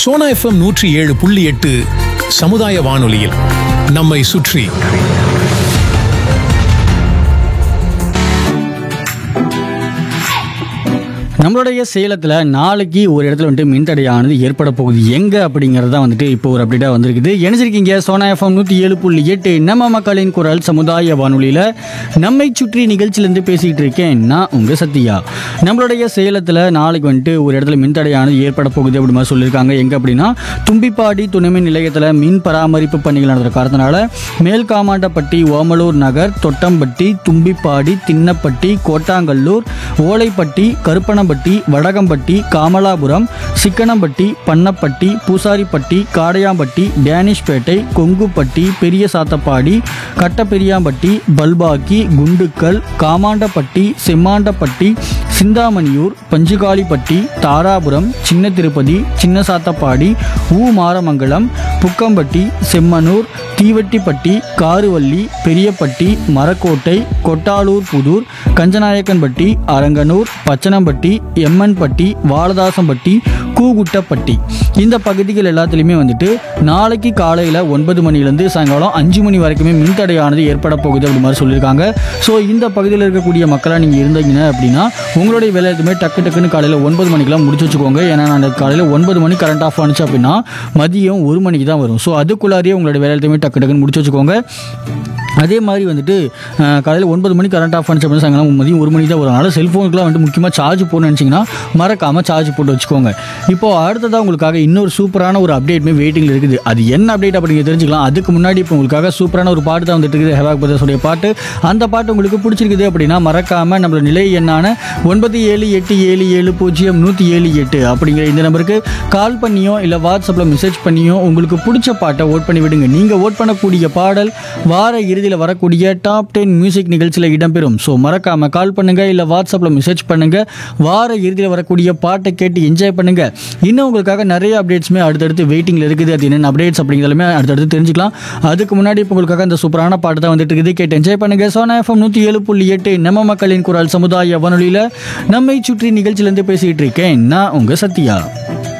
Sona FM நூற்றி ஏழு புள்ளி எட்டு சமுதாய வானொலியில் நம்மை சுற்றி நம்மளுடைய சேலத்தில் நாளைக்கு ஒரு இடத்துல வந்துட்டு மின்தடையானது ஏற்பட போகுது எங்கே அப்படிங்கிறது தான் வந்துட்டு இப்போ ஒரு அப்டேட்டாக வந்திருக்குது இணைஞ்சிருக்கீங்க சோனா எஃப்எம் நூற்றி ஏழு புள்ளி எட்டு நம்ம மக்களின் குரல் சமுதாய வானொலியில் நம்மை சுற்றி நிகழ்ச்சியிலேருந்து பேசிகிட்டு இருக்கேன் நான் உங்கள் சத்யா நம்மளுடைய சேலத்தில் நாளைக்கு வந்துட்டு ஒரு இடத்துல மின்தடையானது ஏற்பட போகுது அப்படி மாதிரி சொல்லியிருக்காங்க எங்கே அப்படின்னா தும்பிப்பாடி துணைமின் நிலையத்தில் மின் பராமரிப்பு பணிகள் நடந்த காரணத்தினால மேல்காமாண்டப்பட்டி ஓமலூர் நகர் தொட்டம்பட்டி தும்பிப்பாடி தின்னப்பட்டி கோட்டாங்கல்லூர் ஓலைப்பட்டி கருப்பணம்பட்டி வடகம்பட்டி காமலாபுரம் சிக்கனம்பட்டி பண்ணப்பட்டி பூசாரிப்பட்டி காடையாம்பட்டி டேனிஷ்பேட்டை கொங்குப்பட்டி பெரிய சாத்தப்பாடி கட்டப்பெரியாம்பட்டி பல்பாக்கி குண்டுக்கல் காமாண்டப்பட்டி செம்மாண்டப்பட்டி சிந்தாமணியூர் பஞ்சுகாலிப்பட்டி தாராபுரம் சின்ன திருப்பதி சின்ன சாத்தப்பாடி ஊ மாரமங்கலம் புக்கம்பட்டி செம்மனூர் தீவட்டிப்பட்டி காருவள்ளி பெரியப்பட்டி மரக்கோட்டை கொட்டாலூர் புதூர் கஞ்சநாயக்கன்பட்டி அரங்கனூர் பச்சனம்பட்டி எம்மன்பட்டி வாலதாசம்பட்டி கூகுட்டப்பட்டி இந்த பகுதிகள் எல்லாத்துலேயுமே வந்துட்டு நாளைக்கு காலையில் ஒன்பது மணிலேருந்து சாயங்காலம் அஞ்சு மணி வரைக்குமே மின்தடையானது ஏற்பட போகுது அப்படி மாதிரி சொல்லியிருக்காங்க ஸோ இந்த பகுதியில் இருக்கக்கூடிய மக்களாக நீங்கள் இருந்தீங்க அப்படின்னா உங்களுடைய வேலை எதுவுமே டக்கு டக்குன்னு காலையில் ஒன்பது மணிக்கெல்லாம் முடிச்சு வச்சுக்கோங்க ஏன்னா நான் காலையில் ஒன்பது மணி கரண்ட் ஆஃப் ஆனிச்சு அப்படின்னா மதியம் ஒரு மணிக்கு தான் வரும் ஸோ அதுக்குள்ளாரியே உங்களுடைய வேலை எதுவுமே டக்கு டக்குன்னு முடிச்சு வச்சுக்கோங்க அதே மாதிரி வந்துட்டு அஹ், காலையில் ஒன்பது மணி கரண்ட் ஆஃப் பண்ணிச்சு அப்படின்னா சாயங்காலம் மதியம் ஒரு மணிக்கு தான் வரும் அதனால் செல்ஃபோனுக்குலாம் வந்துட்டு முக்கியமாக சார்ஜ் போடணும்னு நினச்சிங்கன்னா மறக்காமல் சார்ஜ் போட்டு வச்சுக்கோங்க இப்போ அடுத்ததாக உங்களுக்காக இன்னொரு சூப்பரான ஒரு அப்டேட்மே வெயிட்டிங்கில் இருக்குது அது என்ன அப்டேட் அப்படிங்க தெரிஞ்சுக்கலாம் அதுக்கு முன்னாடி இப்போ உங்களுக்காக சூப்பரான ஒரு பாட்டு தான் வந்துட்டு இருக்குது ஹெவாக் பிரதர்ஸுடைய பாட்டு அந்த பாட்டு உங்களுக்கு பிடிச்சிருக்குது அப்படின்னா மறக்காமல் நம்மளோட நிலை எண்ணான ஒன்பது ஏழு எட்டு ஏழு ஏழு பூஜ்ஜியம் நூற்றி ஏழு எட்டு அப்படிங்கிற இந்த நம்பருக்கு கால் பண்ணியோ இல்லை வாட்ஸ்அப்பில் மெசேஜ் பண்ணியோ உங்களுக்கு பிடிச்ச பாட்டை ஓட் பண்ணி விடுங்க நீங்கள் ஓட் பண்ணக்கூடிய பாடல் வார இறுதியில் வரக்கூடிய டாப் டென் மியூசிக் நிகழ்ச்சியில் இடம்பெறும் ஸோ மறக்காமல் கால் பண்ணுங்க இல்லை வாட்ஸ்அப்பில் மெசேஜ் பண்ணுங்க வார இறுதியில் வரக்கூடிய பாட்டை கேட்டு என்ஜாய் பண்ணுங்க இன்னும் உங்களுக்காக நிறைய அப்டேட்ஸுமே அடுத்தடுத்து வெயிட்டிங்கில் இருக்குது அது என்னென்ன அப்டேட்ஸ் அப்படிங்கிறதுமே அடுத்தடுத்து தெரிஞ்சுக்கலாம் அதுக்கு முன்னாடி இப்போ உங்களுக்காக இந்த சூப்பரான பாட்டு தான் வந்துட்டு இருக்குது கேட்டு என்ஜாய் பண்ணுங்க சோனா எஃப்எம் நூற்றி ஏழு புள்ளி எட்டு நம்ம மக்களின் குரல் சமுதாய வானொலியில் நம்மை சுற்றி நிகழ்ச்சியிலேருந்து பேசிகிட்டு இருக்கேன் நான் உங்கள் சத்யா